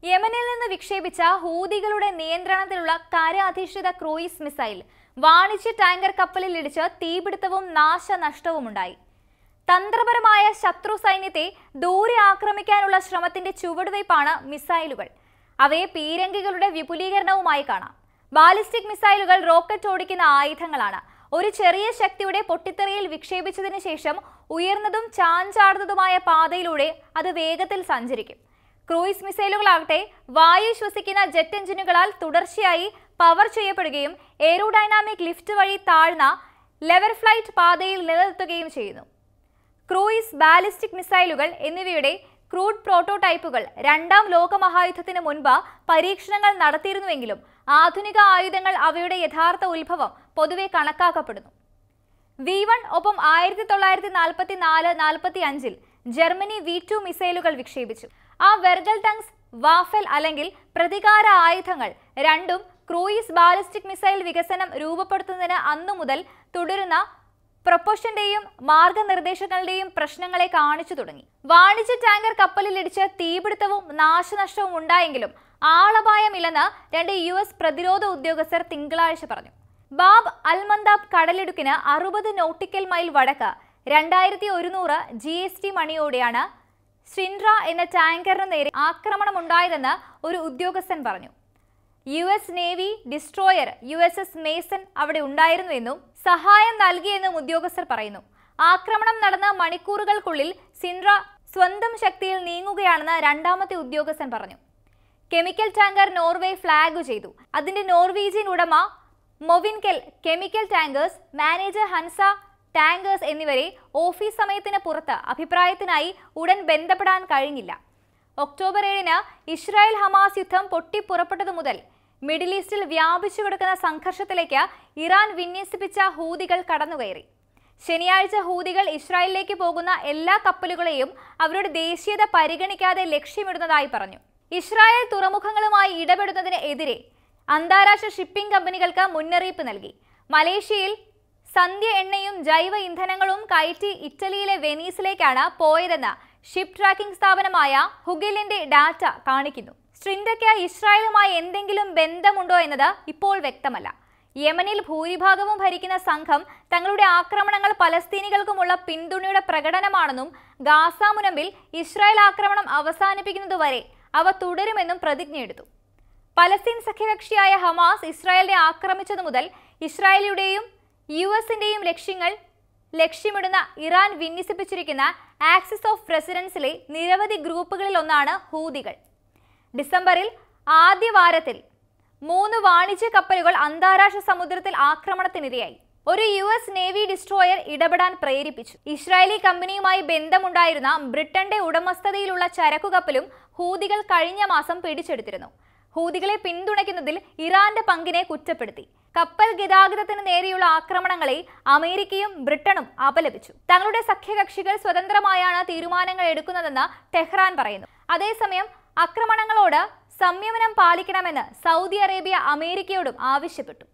യമനിൽ നിന്ന് വിക്ഷേപിച്ച ഹൂതികളുടെ നിയന്ത്രണത്തിലുള്ള കര അധിഷ്ഠിത ക്രൂയിസ് മിസൈൽ വാണിജ്യ ടാങ്കർ കപ്പലിൽ ഇടിച്ച് തീപിടുത്തവും നാശനഷ്ടവുമുണ്ടായി തന്ത്രപരമായ ശത്രു സൈന്യത്തെ ദൂരെ ആക്രമിക്കാനുള്ള ശ്രമത്തിന്റെ ചുവടുവയ്പ്പാണ് മിസൈലുകൾ അവയെ പീരങ്കികളുടെ വിപുലീകരണവുമായി കാണാം ബാലിസ്റ്റിക് മിസൈലുകൾ റോക്കറ്റ് ഓടിക്കുന്ന ആയുധങ്ങളാണ് ഒരു ചെറിയ ശക്തിയുടെ പൊട്ടിത്തെറിയിൽ വിക്ഷേപിച്ചതിന് ശേഷം ഉയർന്നതും ചാഞ്ചാടുന്നതുമായ പാതയിലൂടെ അത് വേഗത്തിൽ സഞ്ചരിക്കും ക്രൂയിസ് മിസൈലുകളാകട്ടെ വായു ശ്വസിക്കുന്ന ജെറ്റ് എഞ്ചിനുകളാൽ തുടർച്ചയായി പവർ ചെയ്യപ്പെടുകയും എയറോഡൈനാമിക് ലിഫ്റ്റ് വഴി താഴ്ന്ന ലെവൽ ഫ്ലൈറ്റ് പാതയിൽ നിലനിർത്തുകയും ചെയ്യുന്നു ക്രൂയിസ് ബാലിസ്റ്റിക് മിസൈലുകൾ എന്നിവയുടെ ക്രൂഡ് പ്രോട്ടോടൈപ്പുകൾ രണ്ടാം ലോകമഹായുദ്ധത്തിന് മുൻപ് പരീക്ഷണങ്ങൾ നടത്തിയിരുന്നുവെങ്കിലും ആധുനിക ആയുധങ്ങൾ അവയുടെ യഥാർത്ഥ ഉത്ഭവം പൊതുവെ കണക്കാക്കപ്പെടുന്നു വി വൺ ഒപ്പം ആയിരത്തി തൊള്ളായിരത്തി നാൽപ്പത്തി നാല് നാൽപ്പത്തി അഞ്ചിൽ ജർമ്മനി വി ടു മിസൈലുകൾ വിക്ഷേപിച്ചു ആ വെർഗൽ ടങ്സ് വാഫൽ അല്ലെങ്കിൽ പ്രതികാര ആയുധങ്ങൾ രണ്ടും ക്രൂയിസ് ബാലിസ്റ്റിക് മിസൈൽ വികസനം രൂപപ്പെടുത്തുന്നതിന് അന്നു മുതൽ തുടരുന്ന പ്രൊപ്പോഷന്റെയും മാർഗനിർദ്ദേശങ്ങളുടെയും പ്രശ്നങ്ങളെ കാണിച്ചു തുടങ്ങി വാണിജ്യ ടാങ്കർ കപ്പലിലിടിച്ച് തീപിടുത്തവും നാശനഷ്ടവും ഉണ്ടായെങ്കിലും ആളപായമില്ലെന്ന് രണ്ട് യു എസ് പ്രതിരോധ ഉദ്യോഗസ്ഥർ തിങ്കളാഴ്ച പറഞ്ഞു ബാബ് അൽമന്താബ് കടലിടുക്കിന് അറുപത് നോട്ടിക്കൽ മൈൽ വടക്ക് രണ്ടായിരത്തി ഒരുന്നൂറ് ജി എസ് ടി മണിയോടെയാണ് ഷിൻഡ്ര എന്ന ടാങ്കറിന് നേരെ ആക്രമണമുണ്ടായതെന്ന് ഒരു ഉദ്യോഗസ്ഥൻ പറഞ്ഞു U S navy destroyer U S S Mason അവിടെ ഉണ്ടായിരുന്നുവെന്നും സഹായം നൽകിയെന്നും ഉദ്യോഗസ്ഥർ പറയുന്നു ആക്രമണം നടന്ന മണിക്കൂറുകൾക്കുള്ളിൽ സിൻഡ്ര സ്വന്തം ശക്തിയിൽ നീങ്ങുകയാണെന്ന് രണ്ടാമത്തെ ഉദ്യോഗസ്ഥൻ പറഞ്ഞു കെമിക്കൽ ടാങ്കർ നോർവേ ഫ്ലാഗ് ചെയ്തു അതിന്റെ നോർവീജിയൻ ഉടമ Mowinckel chemical tankers manager Hansa tankers എന്നിവരെ ഓഫീസ് സമയത്തിന് പുറത്ത് അഭിപ്രായത്തിനായി ഉടൻ ബന്ധപ്പെടാൻ കഴിഞ്ഞില്ല ഒക്ടോബർ ഏഴിന് ഇസ്രായേൽ ഹമാസ് യുദ്ധം പൊട്ടിപ്പുറപ്പെട്ടതു മുതൽ മിഡിൽ ഈസ്റ്റിൽ വ്യാപിച്ചു കിടക്കുന്ന സംഘർഷത്തിലേക്ക് ഇറാൻ വിന്യസിപ്പിച്ച ഹൂതികൾ കടന്നുകയറി ശനിയാഴ്ച ഹൂതികൾ ഇസ്രായേലിലേക്ക് പോകുന്ന എല്ലാ കപ്പലുകളെയും അവരുടെ ദേശീയത പരിഗണിക്കാതെ ലക്ഷ്യമിടുന്നതായി പറഞ്ഞു ഇസ്രായേൽ തുറമുഖങ്ങളുമായി ഇടപെടുന്നതിന് എതിരെ അന്താരാഷ്ട്ര ഷിപ്പിംഗ് കമ്പനികൾക്ക് മുന്നറിയിപ്പ് നൽകി മലേഷ്യയിൽ സന്ധ്യ എണ്ണയും ജൈവ ഇന്ധനങ്ങളും കയറ്റി ഇറ്റലിയിലെ വെനീസിലേക്കാണ് പോയതെന്ന് ഷിപ്പ് ട്രാക്കിംഗ് സ്ഥാപനമായ ഹുഗിലിന്റെ ഡാറ്റ കാണിക്കുന്നു സ്ട്രിൻഡയ്ക്ക് ഇസ്രായേലുമായി എന്തെങ്കിലും ബന്ധമുണ്ടോ എന്നത് ഇപ്പോൾ വ്യക്തമല്ല യമനിൽ ഭൂരിഭാഗവും ഭരിക്കുന്ന സംഘം തങ്ങളുടെ ആക്രമണങ്ങൾ പലസ്തീനികൾക്കുമുള്ള പിന്തുണയുടെ പ്രകടനമാണെന്നും ഗാസ മുനമ്പിൽ ഇസ്രായേൽ ആക്രമണം അവസാനിപ്പിക്കുന്നതുവരെ അവ തുടരുമെന്നും പ്രതിജ്ഞയെടുത്തു പലസ്തീൻ സഖ്യകക്ഷിയായ ഹമാസ് ഇസ്രായേലിനെ ആക്രമിച്ചതു മുതൽ ഇസ്രായേലിയുടെയും യു എസിന്റെയും ലക്ഷ്യങ്ങൾ ലക്ഷ്യമിടുന്ന ഇറാൻ വിന്യസിപ്പിച്ചിരിക്കുന്ന ആക്സിസ് ഓഫ് പ്രസിഡൻസിലെ നിരവധി ഗ്രൂപ്പുകളിൽ ഒന്നാണ് ഹൂതികൾ ഡിസംബറിൽ ആദ്യ വാരത്തിൽ മൂന്ന് വാണിജ്യ കപ്പലുകൾ അന്താരാഷ്ട്ര സമുദ്രത്തിൽ ആക്രമണത്തിനിരയായി ഒരു യു എസ് നേവി ഡിസ്ട്രോയർ ഇടപെടാൻ പ്രേരിപ്പിച്ചു ഇസ്രായേലി കമ്പനിയുമായി ബന്ധമുണ്ടായിരുന്ന ബ്രിട്ടന്റെ ഉടമസ്ഥതയിലുള്ള ചരക്കു കപ്പലും ഹൂതികൾ കഴിഞ്ഞ മാസം പിടിച്ചെടുത്തിരുന്നു ഹൂതികളെ പിന്തുണയ്ക്കുന്നതിൽ ഇറാന്റെ പങ്കിനെ കുറ്റപ്പെടുത്തി കപ്പൽ ഗതാഗതത്തിന് നേരെയുള്ള ആക്രമണങ്ങളെ അമേരിക്കയും ബ്രിട്ടനും അപലപിച്ചു തങ്ങളുടെ സഖ്യകക്ഷികൾ സ്വതന്ത്രമായാണ് തീരുമാനങ്ങൾ എടുക്കുന്നതെന്ന് ടെഹ്റാൻ പറയുന്നു അതേസമയം ആക്രമണങ്ങളോട് സംയമനം പാലിക്കണമെന്ന് സൗദി അറേബ്യ അമേരിക്കയോടും ആവശ്യപ്പെട്ടു